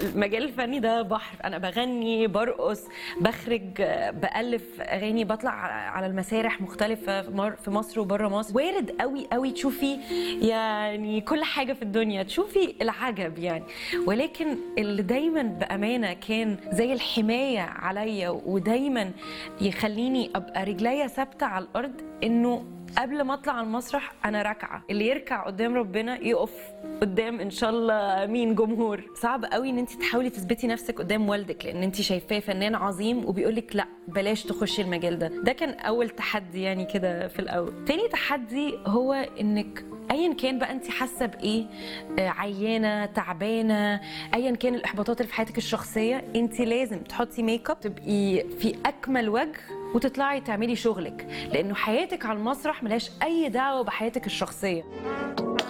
المجال الفني ده بحر انا بغني برقص بخرج آه، بالف اغاني بطلع على المسارح مختلفه في مر- في مصر وبره مصر وارد قوي قوي تشوفي يعني كل حاجه في الدنيا تشوفي العجب يعني ولكن اللي دايما بامانه كان زي الحمايه عليا ودايما يخليني ابقى رجليا ثابته على الارض انه قبل ما اطلع على المسرح انا راكعه اللي يركع قدام ربنا يقف قدام ان شاء الله مين جمهور صعب قوي ان انت تحاولي تثبتي نفسك قدام والدك لان انت شايفاه فنان عظيم وبيقول لك لا بلاش تخشي المجال ده ده كان اول تحدي يعني كده في الاول تاني تحدي هو انك ايا كان بقى انت حاسه بايه آه، عيانه تعبانه ايا كان الاحباطات اللي في حياتك الشخصيه انت لازم تحطي ميك اب تبقي في اكمل وجه وتطلعي تعملي شغلك لانه حياتك على المسرح ملهاش اي دعوه بحياتك الشخصيه